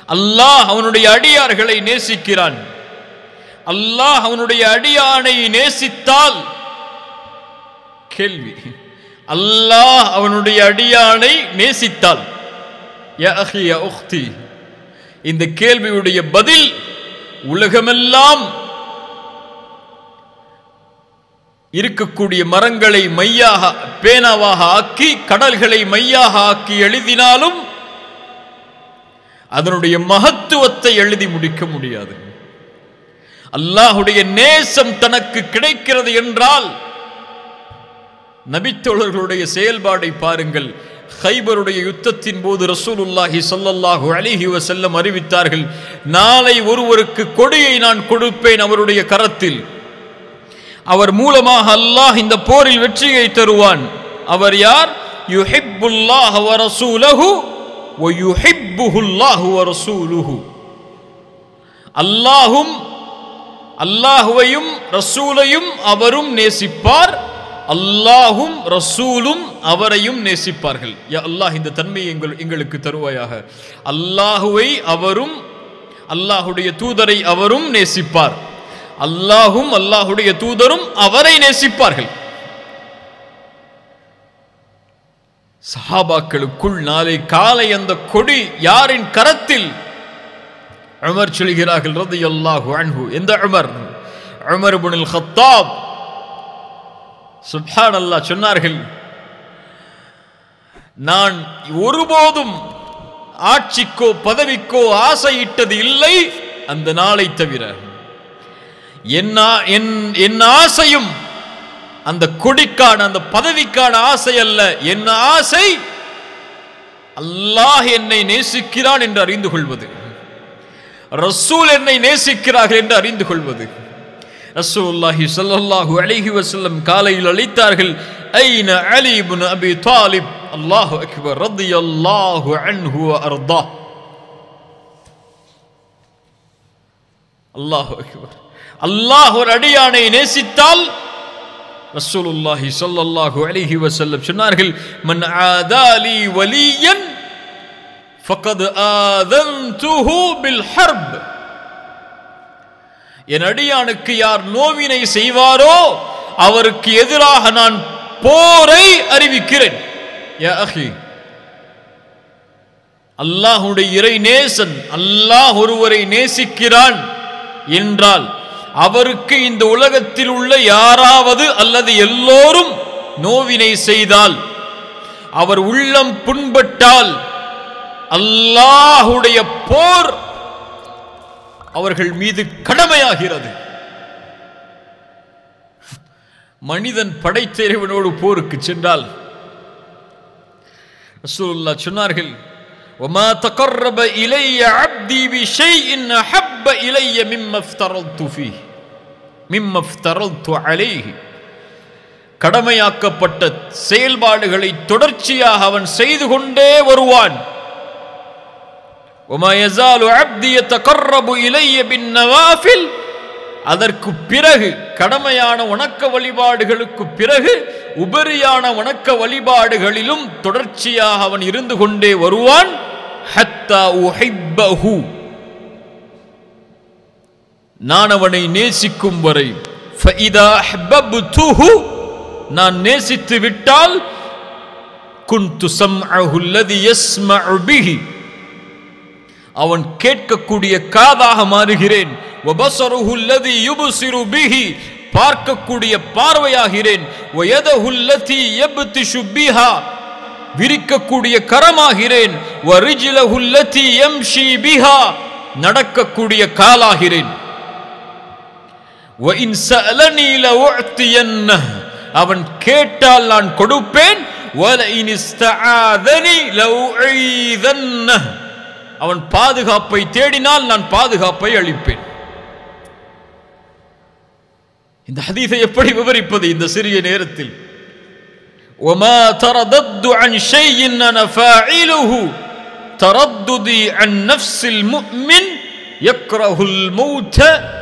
அல்லாஹ் அவனுடைய அடியார்களை நேசிக்கிறான் அல்லாஹ் அவனுடைய அடியானை நேசித்தால் கேள்வி அல்லாஹ் அவனுடைய அடியானை நேசித்தால் யா அஹி யா உக்தி இந்த கேள்வியுடைய பதில் உலகமெல்லாம் இருக்கக்கூடிய மரங்களை மையாக பேனாவாக ஆக்கி கடல்களை மையாக ஆக்கி எழுதினாலும் அதனுடைய மகத்துவத்தை எழுதி முடிக்க முடியாது அல்லாஹுடைய நேசம் தனக்கு கிடைக்கிறது என்றால் நபித்தோழர்களுடைய செயல்பாடை பாருங்கள் ஹைபருடைய யுத்தத்தின் போது ரசூலுல்லாஹி ஸல்லல்லாஹு அலைஹி வஸல்லம் அறிவித்தார்கள் நாளை ஒருவருக்கு கொடியை நான் கொடுப்பேன் அவருடைய கரத்தில் அவர் மூலமாக அல்லாஹ் இந்த போரில் வெற்றியை தருவான் அவர் யார் யுஹிப்புல்லாஹ வ ரசூலஹு வ யுஹிப்புஹுல்லாஹு வ ரசூலுஹு அல்லாஹும் அல்லாஹுவையும் ரசூலையும் அவரும் நேசிப்பார் அல்லாஹும் ரசூலும் அவரையும் நேசிப்பார்கள் யா அல்லாஹ் இந்த தன்மையை எங்கள் எங்களுக்கு தருவாயாக அல்லாஹுவை அவரும் அல்லாஹுடைய தூதரை அவரும் நேசிப்பார் அல்லாஹும் அல்லாஹுடைய தூதரும் அவரை நேசிப்பார்கள் சஹாபாக்களுக்குள் நாளை காலை அந்த கொடி யாரின் கரத்தில் உமர் சொல்கிறார்கள் ரதியல்லாஹு அன்ஹு எந்த உமர் உமர் இப்னுல் ஹத்தாப் சுப்ஹான் அல்லாஹ் சொன்னார்கள் நான் ஒருபோதும் ஆட்சிக்கோ பதவிக்கோ ஆசையிட்டது இல்லை அந்த நாளை தவிர என் ஆ- என் என் ஆசையும் அந்த கொடிக்கான அந்த பதவிக்கான ஆசை அல்ல என் ஆசை அல்லாஹ் என்னை நேசிக்கிறான் என்று அறிந்து கொள்வது ரசூல் என்னை நேசிக்கிறார்கள் என்று அறிந்து கொள்வது ரசூலுல்லாஹி ஸல்லல்லாஹு அலைஹி வஸல்லம் காலையில் அழைத்தார்கள் ஐன அலி இப்னு அபி தாலிப் அல்லாஹு அக்பர் ரலியல்லாஹு அன்ஹு வ அர்தா அல்லாஹு அக்பர் அல்லாஹ் ஒரு அடியானை நேசித்தால் ரசூலுல்லாஹி ஸல்லல்லாஹு அலைஹி வஸல்லம் சொன்னார்கள் மன் ஆதாலி வலியன் ஃபக்கத் ஆதன்துஹு பில் ஹர்ப் என் அடியானுக்கு யார் நோவினை செய்வாரோ அவருக்கு எதிராக நான் போரை அறிவிக்கிறேன் யா அஹி அல்லாஹுடைய இறை நேசன் அல்லாஹ் ஒருவரை நேசிக்கிறான் என்றால் அவருக்கு இந்த உலகத்தில் உள்ள யாராவது அல்லது எல்லோரும் நோவினை செய்தால் அவர் உள்ளம் புண்பட்டால் அல்லாஹுடைய போர் அவர்கள் மீது கடமையாகிறது மனிதன் படைத்த இறைவனோடு போருக்கு சென்றால் ரசூலுல்லாஹ் சொன்னார்கள் وما تقرب إلي عبدي بشيء أحب إلي مما افترضت فيه مما افترضت عليه கடமையாக்கப்பட்ட செயல்பாடுகளை தொடர்ச்சியாக அவன் செய்து கொண்டே வருவான் وما يزال عبدي يتقرب إلي بالنوافل அதற்கு பிறகு கடமையான வணக்க வழிபாடுகளுக்கு பிறகு உபரியான வணக்க வழிபாடுகளிலும் தொடர்ச்சியாக அவன் இருந்து கொண்டே வருவான் ஹத்தா உஹிப்பஹு நான் அவனை நேசிக்கும் வரை ஃபஇதா அஹ்பப்துஹு நான் நேசித்து விட்டால் குன்து சம்அஹு அல்லதி யஸ்மஉ பிஹி அவன் கேட்கக்கூடிய காதாக மாறுகிறேன் வபஸருஹு அல்லதி யுப்சிரு பிஹி பார்க்கக்கூடிய பார்வையாகிறேன் வயதஹு அல்லதி யப்திஷு பிஹா விரிக்கக்கூடிய கரமாகிறேன் வரிஜ்லஹு அல்லதி யம்ஷி பிஹா நடக்கக்கூடிய காலாகிறேன் وَإِنْ سَأَلَنِي لَأُعْطِيَنَّهُ அவன் கேட்டால் நான் கொடுப்பேன் وَلَئِنِ اسْتَعَاذَنِي لَأُعِيذَنَّهُ அவன் பாதுகாப்பை தேடினால் நான் பாதுகாப்பை அளிப்பேன் இந்த ஹதீஸை எப்படி விவரிப்பது இந்த சிறிய நேரத்தில் وما تردد عن شيء انا فاعله ترددي عن نفس المؤمن يكره الموت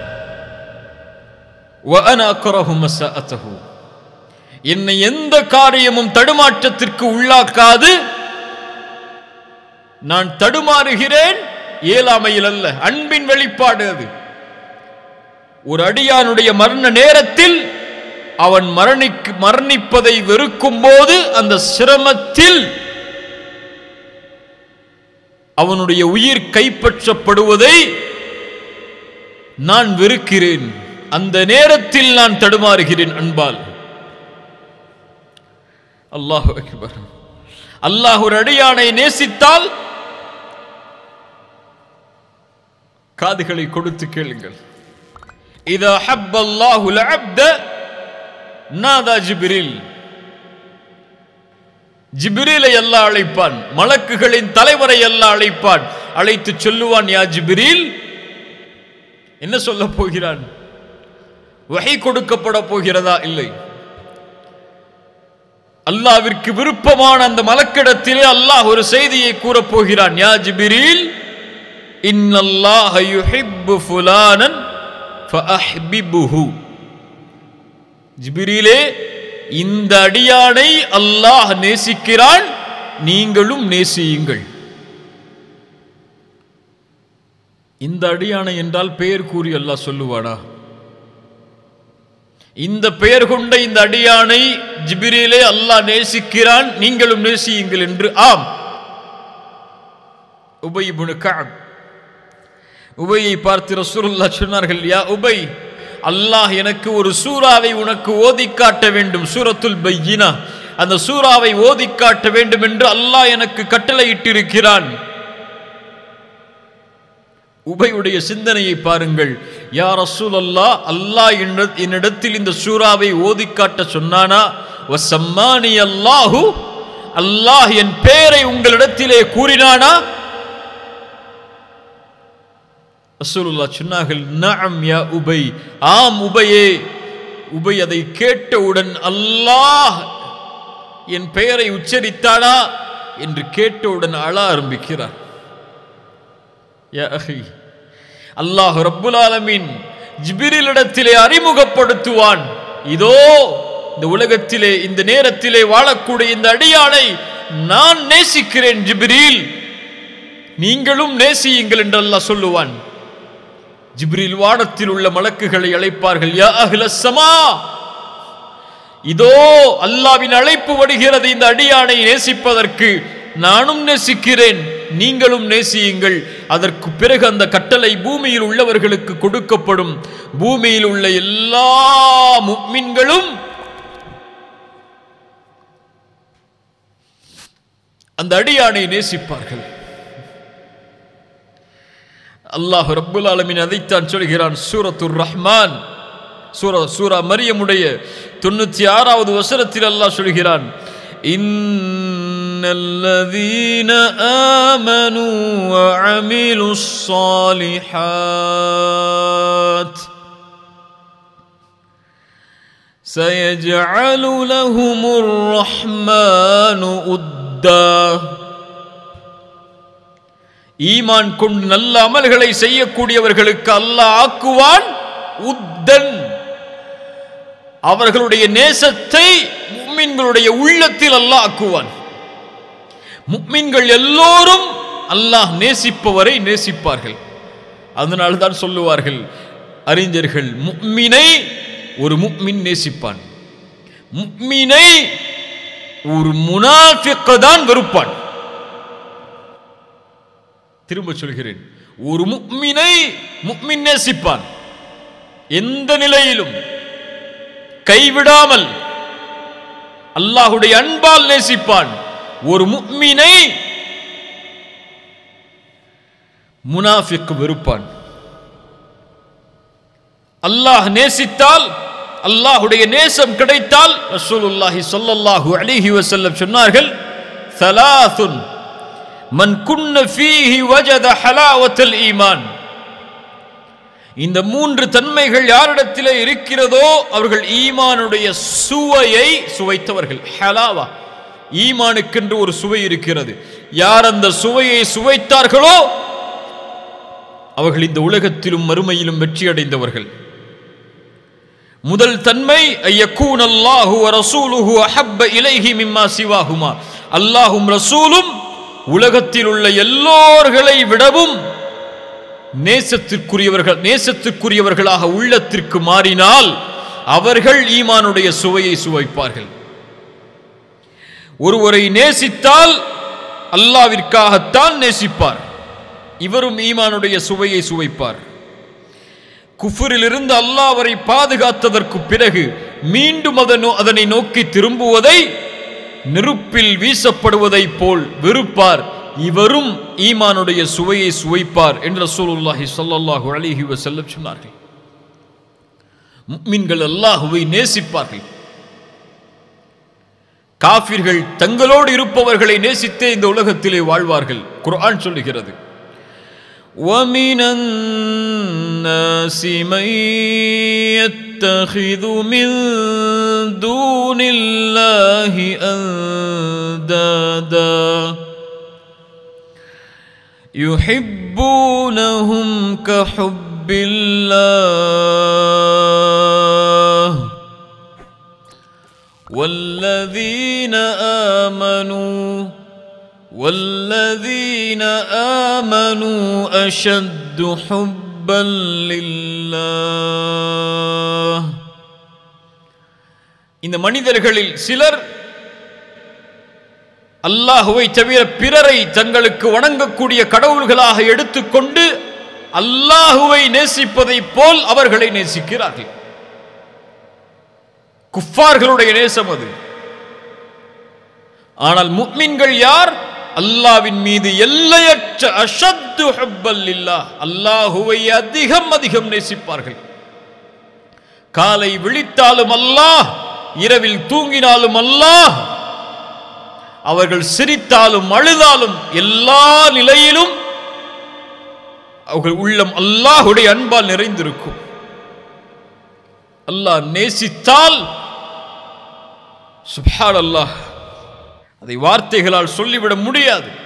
وانا اكره مساءته என்னை எந்த காரியமும் தடுமாற்றத்திற்கு உள்ளாக்காது நான் தடுமாறுகிறேன் இயலாமையில் அல்ல அன்பின் வெளிப்பாடு அது ஒரு அடியானுடைய மரண நேரத்தில் அவன் மரணிக்கு மரணிப்பதை வெறுக்கும் போது அந்த சிரமத்தில் அவனுடைய உயிர் கைப்பற்றப்படுவதை நான் வெறுக்கிறேன் அந்த நேரத்தில் நான் தடுமாறுகிறேன் அன்பால் அல்லாஹ் அக்பர் அல்லாஹ் ஒரு அடியானை நேசித்தால் காதுகளை கொடுத்து கேளுங்கள் இதா ஹப்ப அல்லாஹு அப்த நாதா ஜிப்ரில் ஜிப்ரீலை அல்லாஹ் அழைப்பான் மலக்குகளின் தலைவரை அல்லாஹ் அழைப்பான் அழைத்து சொல்லுவான் யா ஜிப்ரீல் என்ன சொல்ல போகிறான் வகை கொடுக்கப்பட போகிறதா இல்லை அல்லாவிற்கு விருப்பமான அந்த மலக்கிடத்திலே அல்லாஹ் ஒரு செய்தியை கூறப் போகிறான் யா ஜிப்ரீல் இன்னல்லாஹ யுஹிப்பு ஃபுலானன் ஃபஅஹ்பிபுஹு ஜிப்ரீலே இந்த அடியானை அல்லாஹ் நேசிக்கிறான் நீங்களும் நேசியுங்கள் இந்த அடியானை என்றால் பெயர் கூறி அல்லாஹ் சொல்லுவானா இந்த பெயர் கொண்ட இந்த அடியானை ஜிபிரிலே அல்லாஹ் நேசிக்கிறான் நீங்களும் நேசியுங்கள் என்று ஆம் உபை இப்னு கஅப் உபையை பார்த்து ரசூலுல்லாஹ் சொன்னார்கள் யா உபை அல்லாஹ் எனக்கு ஒரு சூறாவை உனக்கு ஓதி காட்ட வேண்டும் சூரத்துல் பையினா அந்த சூறாவை ஓதி காட்ட வேண்டும் என்று அல்லாஹ் எனக்கு கட்டளையிட்டிருக்கிறான் உபையுடைய சிந்தனையை பாருங்கள் யா ரசூல் அல்லா அல்லாஹ் என்னிட- என்னிடத்தில் இந்த சூறாவை ஓதி காட்ட சொன்னானா வசம்மானி அல்லாஹு அல்லாஹ் என் பெயரை உங்களிடத்திலே கூறினானா ரசூலுல்லாஹ் சொன்னார்கள் நஅம் யா உபை ஆம் உபையே உபை அதை கேட்டவுடன் அல்லாஹ் என் பெயரை உச்சரித்தானா என்று கேட்டவுடன் அழ ஆரம்பிக்கிறார் யா அஹி அல்லாஹ் ரப்புல் ஆலமீன் ஜிபிரிலிடத்திலே அறிமுகப்படுத்துவான் இதோ இந்த உலகத்திலே இந்த நேரத்திலே வாழக்கூடிய இந்த அடியானை நான் நேசிக்கிறேன் ஜிப்ரீல் நீங்களும் நேசியுங்கள் என்று அல்லாஹ் சொல்லுவான் ஜிப்ரீல் வானத்தில் உள்ள மலக்குகளை அழைப்பார்கள் யா அஹ்ல ஸமா இதோ அல்லாவின் அழைப்பு வருகிறது இந்த அடியானை நேசிப்பதற்கு நானும் நேசிக்கிறேன் நீங்களும் நேசியுங்கள் அதற்கு பிறகு அந்த கட்டளை பூமியில் உள்ளவர்களுக்கு கொடுக்கப்படும் பூமியில் உள்ள எல்லா முக்மின்களும் அந்த அடியானை நேசிப்பார்கள் அல்லாஹ் ரப்புல் ஆலமீன் அதைத்தான் சொல்கிறான் சூரத்துர் ரஹ்மான் சூரா சூரா மரியமுடைய தொண்ணூத்தி ஆறாவது வசனத்தில் அல்லாஹ் சொல்கிறான் إن الذين آمنوا وعملوا الصالحات سيجعل لهم الرحمن أدا ஈமான் கொண்டு நல்ல அமல்களை செய்யக்கூடியவர்களுக்கு அல்லாஹ் ஆக்குவான் உத்தன் அவர்களுடைய நேசத்தை முக்மின்களுடைய உள்ளத்தில் அல்லாஹ் ஆக்குவான் முக்மின்கள் எல்லோரும் அல்லாஹ் நேசிப்பவரை நேசிப்பார்கள் அதனால்தான் தான் சொல்லுவார்கள் அறிஞர்கள் முக்மினை ஒரு முக்மின் நேசிப்பான் முக்மினை ஒரு முனாஃபிக்க தான் வெறுப்பான் திரும்ப சொல்கிறேன் ஒரு முக்மினை முக்மின் நேசிப்பான் எந்த நிலையிலும் கைவிடாமல் அல்லாஹுடைய அன்பால் நேசிப்பான் ஒரு முக்மினை முனாஃபிக் வெறுப்பான் அல்லாஹ் நேசித்தால் அல்லாஹுடைய நேசம் கிடைத்தால் ரசூலுல்லாஹி ஸல்லல்லாஹு அலைஹி வஸல்லம் சொன்னார்கள் ثلاثٌ மன் குன்ன ஃபீஹி வஜத ஹலாவத்தல் ஈமான் இந்த மூன்று தன்மைகள் யாரிடத்திலே இருக்கிறதோ அவர்கள் ஈமானுடைய சுவையை சுவைத்தவர்கள் ஹலாவா ஈமானுக்கென்று ஒரு சுவை இருக்கிறது யார் அந்த சுவையை சுவைத்தார்களோ அவர்கள் இந்த உலகத்திலும் மறுமையிலும் வெற்றி அடைந்தவர்கள் முதல் தன்மை ஐயக்கூன் அல்லாஹு ரசூலுஹு அஹப்ப இலைஹி மிம்மா சிவாஹுமா அல்லாஹும் ரசூலும் உலகத்தில் உள்ள எல்லோர்களை விடவும் நேசத்திற்குரியவர்கள் நேசத்திற்குரியவர்களாக உள்ளத்திற்கு மாறினால் அவர்கள் ஈமானுடைய சுவையை சுவைப்பார்கள் ஒருவரை நேசித்தால் அல்லாவிற்காகத்தான் நேசிப்பார் இவரும் ஈமானுடைய சுவையை சுவைப்பார் குஃபரிலிருந்து அல்லாஹ் அவரை பாதுகாத்ததற்கு பிறகு மீண்டும் அதனோ அதனை நோக்கி திரும்புவதை நெருப்பில் வீசப்படுவதைப் போல் வெறுப்பார் இவரும் ஈமானுடைய சுவையை சுவைப்பார் என்று ரசூலுல்லாஹி ஸல்லல்லாஹு அலைஹி வஸல்லம் சொன்னார்கள் முஃமின்கள் அல்லாஹுவை நேசிப்பார்கள் காஃபிர்கள் தங்களோடு இருப்பவர்களை நேசித்தே இந்த உலகத்திலே வாழ்வார்கள் குர்ஆன் சொல்லுகிறது ومن الناس من يتخذ من دون الله اندادا يحبونهم كحب الله والذين آمنوا والذين آمنوا أشد حبا لله இந்த மனிதர்களில் சிலர் அல்லாஹுவை தவிர பிறரை தங்களுக்கு வணங்கக்கூடிய கடவுள்களாக எடுத்துக்கொண்டு அல்லாஹுவை நேசிப்பதைப் போல் அவர்களை நேசிக்கிறார்கள் குஃபார்களுடைய நேசம் அது ஆனால் முக்மின்கள் யார் அல்லாவின் மீது எல்லையற்ற அஷத்து ஹப்பல் இல்லா அல்லாஹுவை அதிகம் அதிகம் நேசிப்பார்கள் காலை விழித்தாலும் அல்லாஹ் இரவில் தூங்கினாலும் அல்லாஹ் அவர்கள் சிரித்தாலும் அழுதாலும் எல்லா நிலையிலும் அவர்கள் உள்ளம் அல்லாஹுடைய அன்பால் நிறைந்திருக்கும் அல்லாஹ் நேசித்தால் சுப்ஹான் அல்லாஹ் அதை வார்த்தைகளால் சொல்லிவிட முடியாது